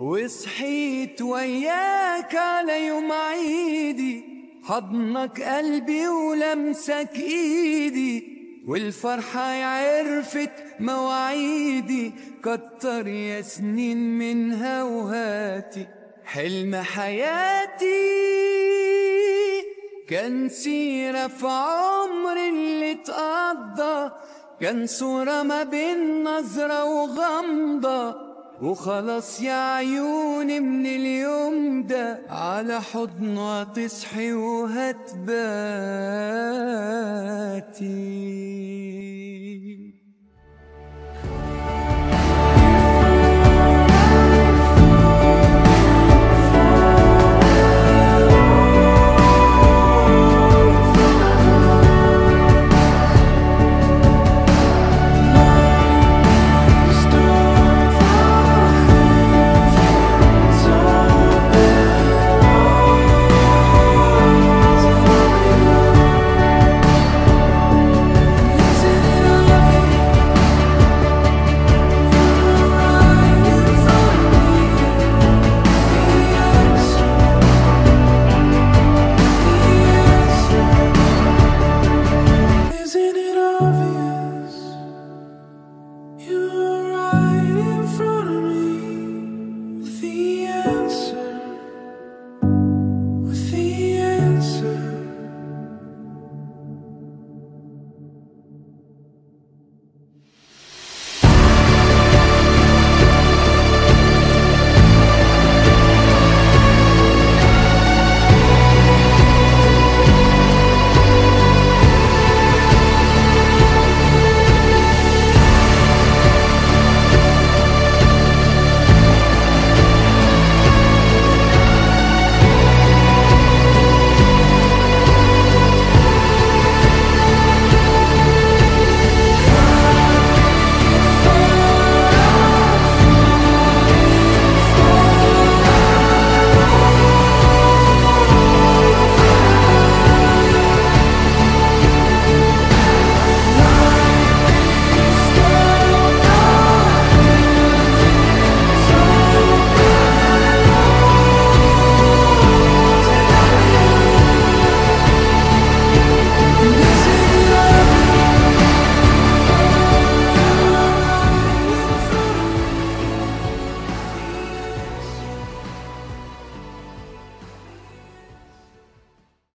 وصحيت وياك على يوم عيدي حضنك قلبي ولمسك ايدي والفرحة عرفت مواعيدي كتر يا سنين منها وهاتي حلم حياتي كان سيرة في عمر اللي اتقضى كان صورة ما بين نظرة وغمضة وخلاص يا عيوني من اليوم ده على حضنه هتصحي وهتباتي